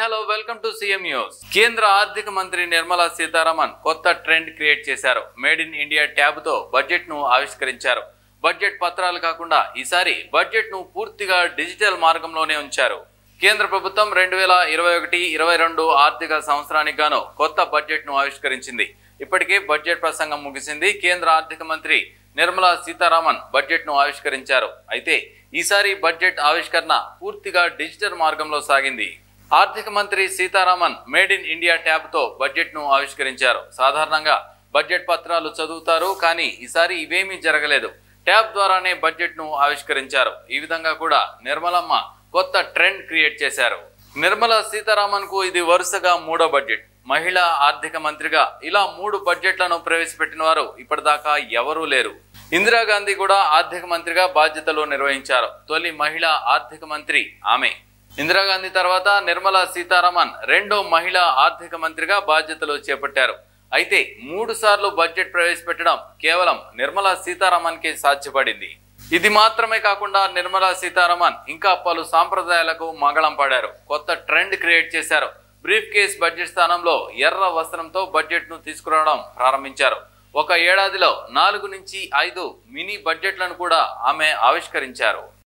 hello welcome to CM news కేంద్ర ఆర్థిక మంత్రి నిర్మలా సీతారామన్ కొత్త ట్రెండ్ క్రియేట్ చేశారు మేడ్ ఇన్ ఇండియా ట్యాబ్ తో బడ్జెట్ ను ఆవిష్కరించారు బడ్జెట్ పత్రాలు కాకుండా ఈసారి బడ్జెట్ ను పూర్తిగా డిజిటల్ మార్గంలోనే ఉంచారు కేంద్ర ప్రభుత్వం రెండు వేల ఇరవై ఒకటి ఇరవై రెండు ఆర్థిక సంవత్సరానికి గాను కొత్త బడ్జెట్ ను ఆవిష్కరించింది ఇప్పటికే బడ్జెట్ ప్రసంగం ముగిసింది కేంద్ర ఆర్థిక మంత్రి నిర్మలా సీతారామన్ బడ్జెట్ ను ఆవిష్కరించారు అయితే ఈసారి బడ్జెట్ ఆవిష్కరణ పూర్తిగా డిజిటల్ మార్గంలో సాగింది ఆర్థిక మంత్రి Sitharaman made in India tab తో బడ్జెట్ ను ఆవిష్కరించారు సాధారణంగా బడ్జెట్ పత్రాలు చదువుతారు కానీ ఈసారి ఇవేమీ జరగలేదు ట్యాబ్ ద్వారానే బడ్జెట్ ను ఆవిష్కరించారు ఈ విధంగా కూడా నిర్మలమ్మ కొత్త ట్రెండ్ క్రియేట్ చేశారు నిర్మలా సీతారామన్ కు ఇది వరుసగా మూడో బడ్జెట్ మహిళా ఆర్థిక మంత్రిగా ఇలా మూడు బడ్జెట్లను ప్రవేశపెట్టిన వారు ఇప్పటిదాకా ఎవరూ లేరు ఇందిరాగాంధీ కూడా ఆర్థిక మంత్రిగా బాధ్యతలు నిర్వహించారు తొలి మహిళా ఆర్థిక మంత్రి ఆమె ఇందిరాగాంధీ తర్వాత నిర్మలా సీతారామన్ రెండో మహిళా ఆర్థిక మంత్రిగా బాధ్యతలు చేపట్టారు అయితే మూడు సార్లు బడ్జెట్ ప్రవేశపెట్టడం కేవలం నిర్మలా సీతారామన్ కే సాధ్యపడింది ఇది మాత్రమే కాకుండా నిర్మలా సీతారామన్ ఇంకా పలు సాంప్రదాయాలకు మగళం పడారు కొత్త ట్రెండ్ క్రియేట్ చేశారు బ్రీఫ్ కేస్ బడ్జెట్ స్థానంలో ఎర్ర వస్త్రంతో బడ్జెట్ ను తీసుకురావడం ప్రారంభించారు ఒక ఏడాదిలో నాలుగు నుంచి ఐదు మినీ బడ్జెట్లను కూడా ఆమె ఆవిష్కరించారు